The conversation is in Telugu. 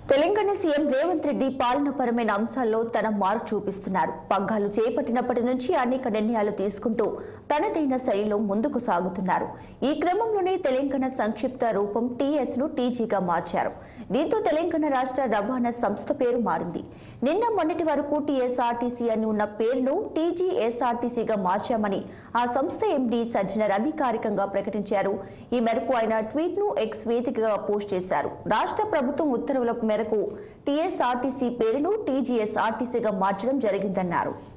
తెలంగాణ సీఎం రేవంత్ రెడ్డి పాలనాపరమైన అంశాల్లో తన మార్క్ చూపిస్తున్నారు పగ్గాలు చేపట్టినప్పటి నుంచి అనేక నిర్ణయాలు తీసుకుంటూ తనదైన శైలిలో ముందుకు సాగుతున్నారు ఈ క్రమంలోనే తెలంగాణ సంక్షిప్త రూపం టీఎస్ ను టీజీగా మార్చారు దీంతో తెలంగాణ రాష్ట్ర రవాణా సంస్థ పేరు మారింది నిన్న మొన్నటి వరకు టీఎస్ఆర్టీసీ అని ఉన్న పేరును టీజీఎస్ఆర్టీసీగా మార్చామని ఆ సంస్థ ఎండీ సజ్జనర్ అధికారికంగా ప్రకటించారు ఈ మేరకు ఆయన ట్వీట్ ను ఎక్స్ వేదికగా పోస్ట్ చేశారు రాష్ట్ర ప్రభుత్వం ఉత్తర్వుల మేరకు టీఎస్ఆర్టీసీ పేరును టీజీఎస్ఆర్టీసీగా మార్చడం జరిగిందన్నారు